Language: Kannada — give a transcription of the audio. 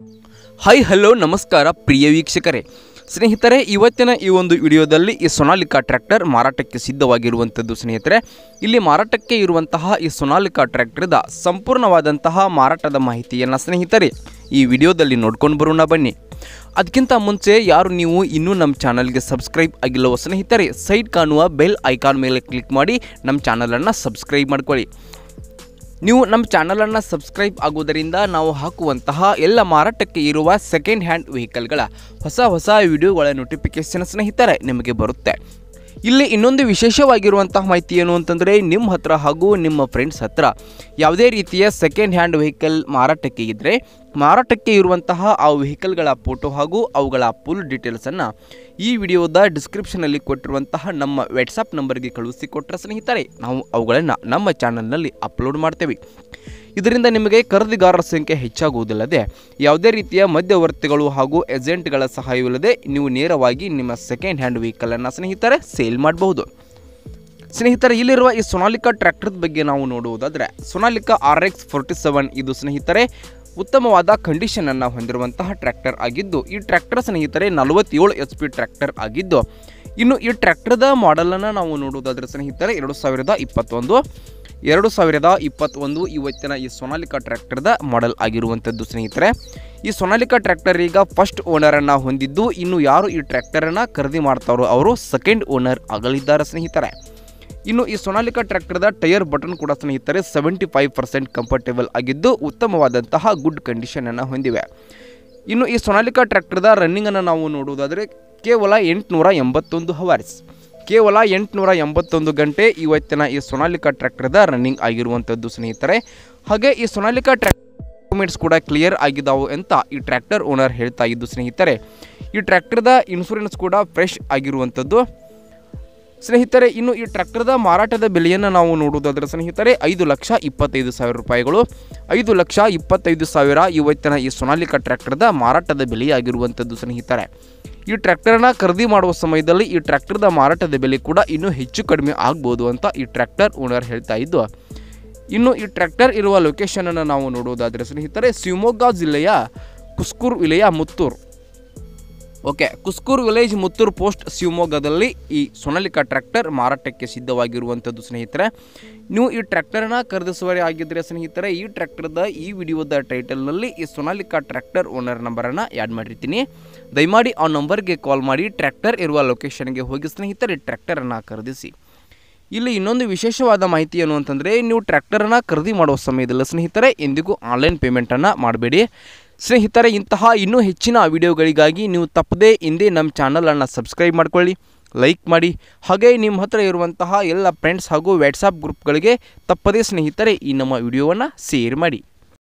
ಹಾಯ್ ಹಲೋ ನಮಸ್ಕಾರ ಪ್ರಿಯ ವೀಕ್ಷಕರೇ ಸ್ನೇಹಿತರೆ ಇವತ್ತಿನ ಈ ಒಂದು ವಿಡಿಯೋದಲ್ಲಿ ಈ ಸೊನಾಲಿಕಾ ಟ್ರ್ಯಾಕ್ಟರ್ ಮಾರಾಟಕ್ಕೆ ಸಿದ್ಧವಾಗಿರುವಂಥದ್ದು ಸ್ನೇಹಿತರೆ ಇಲ್ಲಿ ಮಾರಾಟಕ್ಕೆ ಇರುವಂತಹ ಈ ಸೊನಾಲಿಕಾ ಟ್ರ್ಯಾಕ್ಟರ್ದ ಸಂಪೂರ್ಣವಾದಂತಹ ಮಾರಾಟದ ಮಾಹಿತಿಯನ್ನು ಸ್ನೇಹಿತರೆ ಈ ವಿಡಿಯೋದಲ್ಲಿ ನೋಡ್ಕೊಂಡು ಬರೋಣ ಬನ್ನಿ ಅದಕ್ಕಿಂತ ಮುಂಚೆ ಯಾರು ನೀವು ಇನ್ನೂ ನಮ್ಮ ಚಾನಲ್ಗೆ ಸಬ್ಸ್ಕ್ರೈಬ್ ಆಗಿಲ್ಲವೋ ಸ್ನೇಹಿತರೆ ಸೈಡ್ ಕಾಣುವ ಬೆಲ್ ಐಕಾನ್ ಮೇಲೆ ಕ್ಲಿಕ್ ಮಾಡಿ ನಮ್ಮ ಚಾನಲನ್ನು ಸಬ್ಸ್ಕ್ರೈಬ್ ಮಾಡ್ಕೊಳ್ಳಿ ನೀವು ನಮ್ಮ ಚಾನಲನ್ನು ಸಬ್ಸ್ಕ್ರೈಬ್ ಆಗುವುದರಿಂದ ನಾವು ಹಾಕುವಂತಹ ಎಲ್ಲ ಮಾರಾಟಕ್ಕೆ ಇರುವ ಸೆಕೆಂಡ್ ಹ್ಯಾಂಡ್ ವೆಹಿಕಲ್ಗಳ ಹೊಸ ಹೊಸ ವಿಡಿಯೋಗಳ ನೋಟಿಫಿಕೇಷನ್ ಸ್ನೇಹಿತರೆ ನಿಮಗೆ ಬರುತ್ತೆ ಇಲ್ಲಿ ಇನ್ನೊಂದು ವಿಶೇಷವಾಗಿರುವಂತಹ ಮಾಹಿತಿ ಏನು ಅಂತಂದರೆ ನಿಮ್ಮ ಹತ್ರ ಹಾಗೂ ನಿಮ್ಮ ಫ್ರೆಂಡ್ಸ್ ಹತ್ರ ಯಾವುದೇ ರೀತಿಯ ಸೆಕೆಂಡ್ ಹ್ಯಾಂಡ್ ವೆಹಿಕಲ್ ಮಾರಾಟಕ್ಕೆ ಇದ್ದರೆ ಮಾರಾಟಕ್ಕೆ ಇರುವಂತಹ ಆ ವೆಹಿಕಲ್ಗಳ ಫೋಟೋ ಹಾಗೂ ಅವುಗಳ ಫುಲ್ ಡೀಟೇಲ್ಸನ್ನು ಈ ವಿಡಿಯೋದ ಡಿಸ್ಕ್ರಿಪ್ಷನಲ್ಲಿ ಕೊಟ್ಟಿರುವಂತಹ ನಮ್ಮ ವಾಟ್ಸಪ್ ನಂಬರ್ಗೆ ಕಳುಹಿಸಿಕೊಟ್ರೆ ಸ್ನೇಹಿತರೆ ನಾವು ಅವುಗಳನ್ನು ನಮ್ಮ ಚಾನಲ್ನಲ್ಲಿ ಅಪ್ಲೋಡ್ ಮಾಡ್ತೇವೆ ಇದರಿಂದ ನಿಮಗೆ ಖರೀದಿಗಾರರ ಸಂಖ್ಯೆ ಹೆಚ್ಚಾಗುವುದಿಲ್ಲದೆ ಯಾವುದೇ ರೀತಿಯ ಮಧ್ಯವರ್ತಿಗಳು ಹಾಗೂ ಏಜೆಂಟ್ಗಳ ಸಹಾಯವಿಲ್ಲದೆ ನೀವು ನೇರವಾಗಿ ನಿಮ್ಮ ಸೆಕೆಂಡ್ ಹ್ಯಾಂಡ್ ವೆಹಿಕಲನ್ನು ಸ್ನೇಹಿತರೆ ಸೇಲ್ ಮಾಡಬಹುದು ಸ್ನೇಹಿತರೆ ಇಲ್ಲಿರುವ ಈ ಸೊನಾಲಿಕಾ ಟ್ರ್ಯಾಕ್ಟರ್ ಬಗ್ಗೆ ನಾವು ನೋಡುವುದಾದರೆ Sonalika R X forty seven ಇದು ಸ್ನೇಹಿತರೆ ಉತ್ತಮವಾದ ಕಂಡೀಷನನ್ನು ಹೊಂದಿರುವಂತಹ ಟ್ರ್ಯಾಕ್ಟರ್ ಆಗಿದ್ದು ಈ ಟ್ರ್ಯಾಕ್ಟರ್ ಸ್ನೇಹಿತರೆ ನಲವತ್ತೇಳು ಎಚ್ ಪಿ ಟ್ರ್ಯಾಕ್ಟರ್ ಆಗಿದ್ದು ಇನ್ನು ಈ ಟ್ರ್ಯಾಕ್ಟರ್ದ ಮಾಡೆಲನ್ನು ನಾವು ನೋಡುವುದಾದರೆ ಸ್ನೇಹಿತರೆ ಎರಡು ಸಾವಿರದ ಇಪ್ಪತ್ತೊಂದು ಎರಡು ಸಾವಿರದ ಇಪ್ಪತ್ತೊಂದು ಇವತ್ತಿನ ಈ ಸೊನಾಲಿಕಾ ಟ್ರ್ಯಾಕ್ಟರ್ದ ಮಾಡೆಲ್ ಆಗಿರುವಂಥದ್ದು ಸ್ನೇಹಿತರೆ ಈ ಸೊನಾಲಿಕಾ ಟ್ರ್ಯಾಕ್ಟರ್ ಈಗ ಫಸ್ಟ್ ಓನರನ್ನು ಹೊಂದಿದ್ದು ಇನ್ನು ಯಾರು ಈ ಟ್ರ್ಯಾಕ್ಟರನ್ನು ಖರೀದಿ ಮಾಡ್ತಾರೋ ಅವರು ಸೆಕೆಂಡ್ ಓನರ್ ಆಗಲಿದ್ದಾರೆ ಸ್ನೇಹಿತರೆ ಇನ್ನು ಈ ಸೊನಾಲಿಕಾ ಟ್ರ್ಯಾಕ್ಟರ್ದ ಟೈರ್ ಬಟನ್ ಕೂಡ ಸ್ನೇಹಿತರೆ ಸೆವೆಂಟಿ ಫೈವ್ ಪರ್ಸೆಂಟ್ ಕಂಫರ್ಟೇಬಲ್ ಆಗಿದ್ದು ಉತ್ತಮವಾದಂತಹ ಗುಡ್ ಕಂಡೀಷನನ್ನು ಹೊಂದಿವೆ ಇನ್ನು ಈ ಸೊನಾಲಿಕಾ ಟ್ರ್ಯಾಕ್ಟರ್ದ ರನ್ನಿಂಗನ್ನು ನಾವು ನೋಡುವುದಾದರೆ ಕೇವಲ ಎಂಟುನೂರ ಎಂಬತ್ತೊಂದು ಹವರ್ಸ್ ಕೇವಲ ಎಂಟುನೂರ ಎಂಬತ್ತೊಂದು ಗಂಟೆ ಇವತ್ತಿನ ಈ ಸೊನಾಲಿಕಾ ಟ್ರ್ಯಾಕ್ಟರ್ದ ರನ್ನಿಂಗ್ ಆಗಿರುವಂಥದ್ದು ಸ್ನೇಹಿತರೆ ಹಾಗೆ ಈ ಸೊನಾಲಿಕಾ ಟ್ರ್ಯಾಕ್ ಡಾಕ್ಯುಮೆಂಟ್ಸ್ ಕೂಡ ಕ್ಲಿಯರ್ ಆಗಿದ್ದಾವೆ ಅಂತ ಈ ಟ್ರ್ಯಾಕ್ಟರ್ ಓನರ್ ಹೇಳ್ತಾ ಇದ್ದು ಸ್ನೇಹಿತರೆ ಈ ಟ್ರ್ಯಾಕ್ಟರ್ದ ಇನ್ಶೂರೆನ್ಸ್ ಕೂಡ ಫ್ರೆಶ್ ಆಗಿರುವಂಥದ್ದು ಸ್ನೇಹಿತರೆ ಇನ್ನು ಈ ಟ್ರ್ಯಾಕ್ಟರ್ದ ಮಾರಾಟದ ಬೆಲೆಯನ್ನು ನಾವು ನೋಡುವುದಾದರೆ ಸ್ನೇಹಿತರೆ ಐದು ಲಕ್ಷ ಇಪ್ಪತ್ತೈದು ಸಾವಿರ ರೂಪಾಯಿಗಳು ಐದು ಲಕ್ಷ ಇಪ್ಪತ್ತೈದು ಸಾವಿರ ಇವತ್ತಿನ ಈ ಸೊನಾಲಿಕಾ ಟ್ರ್ಯಾಕ್ಟರ್ದ ಮಾರಾಟದ ಬೆಲೆಯಾಗಿರುವಂಥದ್ದು ಸ್ನೇಹಿತರೆ ಈ ಟ್ರ್ಯಾಕ್ಟರ್ನ ಖರೀದಿ ಮಾಡುವ ಸಮಯದಲ್ಲಿ ಈ ಟ್ರ್ಯಾಕ್ಟರ್ದ ಮಾರಾಟದ ಬೆಲೆ ಕೂಡ ಇನ್ನೂ ಹೆಚ್ಚು ಕಡಿಮೆ ಆಗ್ಬೋದು ಅಂತ ಈ ಟ್ರ್ಯಾಕ್ಟರ್ ಓನರ್ ಹೇಳ್ತಾ ಇದ್ದು ಇನ್ನು ಈ ಟ್ರ್ಯಾಕ್ಟರ್ ಇರುವ ಲೊಕೇಶನನ್ನು ನಾವು ನೋಡುವುದಾದರೆ ಸ್ನೇಹಿತರೆ ಶಿವಮೊಗ್ಗ ಜಿಲ್ಲೆಯ ಕುಸ್ಕೂರ್ ವಿಲೆಯ Muttur okay Kuskur village Muttur post ಶಿವಮೊಗ್ಗದಲ್ಲಿ ಈ ಸೊನಾಲಿಕಾ ಟ್ರ್ಯಾಕ್ಟರ್ ಮಾರಾಟಕ್ಕೆ ಸಿದ್ಧವಾಗಿರುವಂಥದ್ದು ಸ್ನೇಹಿತರೆ ನೀವು ಈ ಟ್ರ್ಯಾಕ್ಟರ್ನ ಖರೀದಿಸುವರೇ ಆಗಿದ್ದರೆ ಸ್ನೇಹಿತರೆ ಈ ಟ್ರ್ಯಾಕ್ಟರ್ದ ಈ ವಿಡಿಯೋದ ಟೈಟಲ್ನಲ್ಲಿ ಈ ಸೊನಾಲಿಕಾ ಟ್ರ್ಯಾಕ್ಟರ್ ಓನರ್ ನಂಬರನ್ನು ಆ್ಯಡ್ ಮಾಡಿರ್ತೀನಿ ದಯಮಾಡಿ ಆ ನಂಬರ್ಗೆ ಕಾಲ್ ಮಾಡಿ ಟ್ರ್ಯಾಕ್ಟರ್ ಇರುವ ಲೊಕೇಶನ್ಗೆ ಹೋಗಿ ಸ್ನೇಹಿತರೆ ಟ್ರ್ಯಾಕ್ಟರನ್ನು ಖರೀದಿಸಿ ಇಲ್ಲಿ ಇನ್ನೊಂದು ವಿಶೇಷವಾದ ಮಾಹಿತಿ ಏನು ಅಂತಂದರೆ ನೀವು ಟ್ರ್ಯಾಕ್ಟರನ್ನು ಖರೀದಿ ಮಾಡುವ ಸಮಯದಲ್ಲಿ ಸ್ನೇಹಿತರೆ ಎಂದಿಗೂ ಆನ್ಲೈನ್ ಪೇಮೆಂಟನ್ನು ಮಾಡಬೇಡಿ ಸ್ನೇಹಿತರೆ ಇಂತಹ ಇನ್ನೂ ಹೆಚ್ಚಿನ ವಿಡಿಯೋಗಳಿಗಾಗಿ ನೀವು ತಪ್ಪದೇ ಹಿಂದೆ ನಮ್ಮ ಚಾನಲನ್ನು ಸಬ್ಸ್ಕ್ರೈಬ್ ಮಾಡ್ಕೊಳ್ಳಿ ಲೈಕ್ ಮಾಡಿ ಹಾಗೆ ನಿಮ್ಮ ಹತ್ರ ಇರುವಂತಹ ಎಲ್ಲ ಫ್ರೆಂಡ್ಸ್ ಹಾಗೂ ವಾಟ್ಸಪ್ ಗ್ರೂಪ್ಗಳಿಗೆ ತಪ್ಪದೇ ಸ್ನೇಹಿತರೆ ಈ ನಮ್ಮ ವಿಡಿಯೋವನ್ನು ಶೇರ್ ಮಾಡಿ